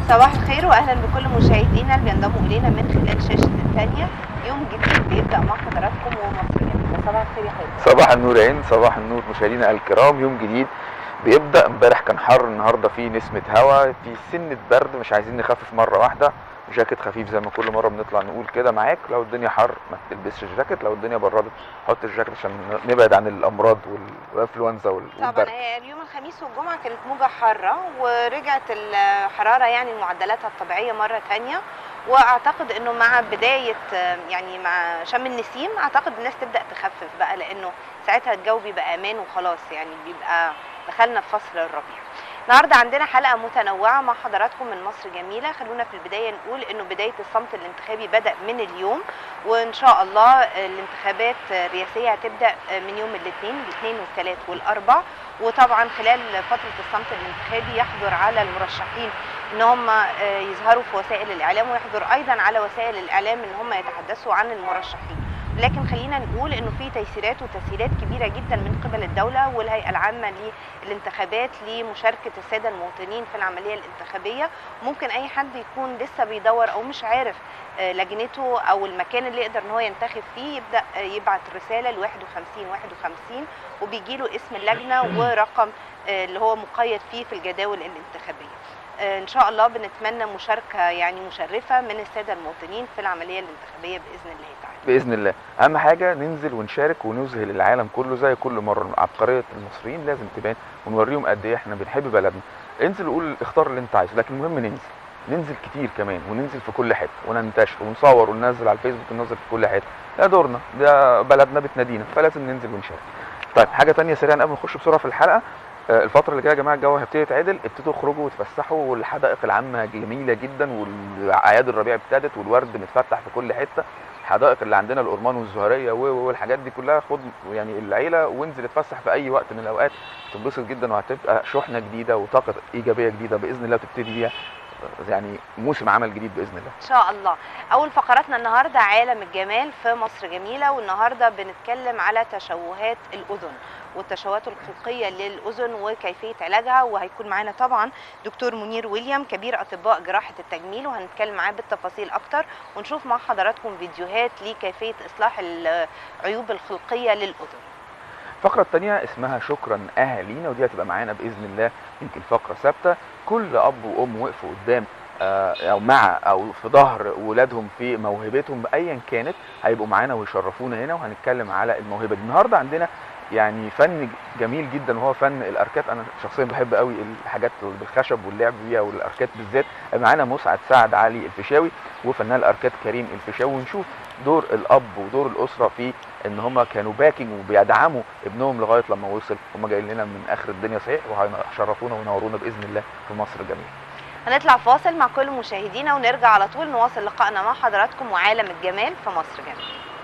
صباح الخير واهلا بكل مشاهدينا اللي بينضموا الينا من خلال شاشه الثانيه يوم جديد بيبدا مع حضراتكم ومصر جميله صباح الخير يا حبيبي صباح النور يا عين صباح النور مشاهدينا الكرام يوم جديد بيبدا امبارح كان حر النهارده في نسمه هواء في سنه برد مش عايزين نخفف مره واحده جاكيت خفيف زي ما كل مره بنطلع نقول كده معاك لو الدنيا حر ما تلبسش جاكيت لو الدنيا بردت حط الجاكيت عشان نبعد عن الامراض والانفلونزا وال- طبعا والبرد هي اليوم الخميس والجمعه كانت موجه حاره ورجعت الحراره يعني لمعدلاتها الطبيعيه مره ثانيه واعتقد انه مع بدايه آه، يعني مع شم النسيم اعتقد الناس تبدا تخفف بقى لانه ساعتها الجو بيبقى امان وخلاص يعني بيبقى دخلنا في فصل الربيع النهارده عندنا حلقه متنوعه مع حضراتكم من مصر جميله خلونا في البدايه نقول انه بدايه الصمت الانتخابي بدا من اليوم وان شاء الله الانتخابات الرئاسيه هتبدا من يوم الاثنين الاثنين والثلاث والاربع وطبعا خلال فتره الصمت الانتخابي يحظر على المرشحين ان هم يظهروا في وسائل الاعلام ويحظر ايضا على وسائل الاعلام ان هم يتحدثوا عن المرشحين لكن خلينا نقول انه في تيسيرات وتسهيلات كبيره جدا من قبل الدوله والهيئه العامه للانتخابات لمشاركه الساده المواطنين في العمليه الانتخابيه ممكن اي حد يكون لسه بيدور او مش عارف آه، لجنته او المكان اللي يقدر ان هو ينتخب فيه يبدا آه، يبعت رساله ل 51 51 وبيجي له اسم اللجنه ورقم آه، اللي هو مقيد فيه في الجداول الانتخابيه آه، ان شاء الله بنتمنى مشاركه يعني مشرفه من الساده المواطنين في العمليه الانتخابيه باذن الله تعالى باذن الله اهم حاجه ننزل ونشارك ونذهل العالم كله زي كل مره عبقريه المصريين لازم تبان ونوريهم قد ايه احنا بنحب بلدنا انزل وقول اختار اللي انت عايزه لكن المهم ننزل ننزل كتير كمان وننزل في كل حته وننتشر ونصور وننزل على الفيسبوك وننزل في كل حته ده دورنا ده بلدنا بتنادينا فلازم ننزل ونشارك طيب حاجه تانية سريعا قبل ما نخش بسرعه في الحلقه آه، الفترة اللي جاية يا جماعة الجو هيبتدي يتعدل ابتدوا اخرجوا وتفسحوا والحدائق العامة جميلة جدا والأعياد الربيع ابتدت والورد متفتح في كل حتة الحدائق اللي عندنا الأورمان والزهرية و- و- والحاجات دي كلها خد يعني العيلة وانزل اتفسح في أي وقت من الأوقات تنبسط جدا وهتبقى شحنة جديدة وطاقة إيجابية جديدة بإذن الله تبتدي بيها آه، يعني موسم عمل جديد بإذن الله ان شاء الله اول فقراتنا النهارده عالم الجمال في مصر جميله والنهارده بنتكلم على تشوهات الاذن والتشوهات الخلقيه للاذن وكيفيه علاجها وهيكون معانا طبعا دكتور منير ويليام كبير اطباء جراحه التجميل وهنتكلم معاه بالتفاصيل اكتر ونشوف مع حضراتكم فيديوهات لكيفيه اصلاح العيوب الخلقيه للاذن الفقرة التانية اسمها شكرا أهالينا ودي هتبقى معانا بإذن الله يمكن فقرة ثابتة كل أب وأم وقفوا قدام آه، أو مع أو في ظهر ولادهم في موهبتهم أيا كانت هيبقوا معانا ويشرفونا هنا وهنتكلم على الموهبة دي النهاردة عندنا يعني فن جميل جدا وهو فن الاركات انا شخصيا بحب قوي الحاجات اللي بالخشب واللعب بيها والاركات بالذات معانا مسعد سعد علي الفيشاوي وفنان الاركات كريم الفيشاوي ونشوف دور الاب ودور الاسره في ان هم كانوا باكينج وبيدعموا ابنهم لغايه لما وصل هم جايين لنا من اخر الدنيا صحيح وهيشرفونا وينورونا باذن الله في مصر جميل هنطلع فاصل مع كل مشاهدينا ونرجع على طول نواصل لقائنا مع حضراتكم وعالم الجمال في مصر جميل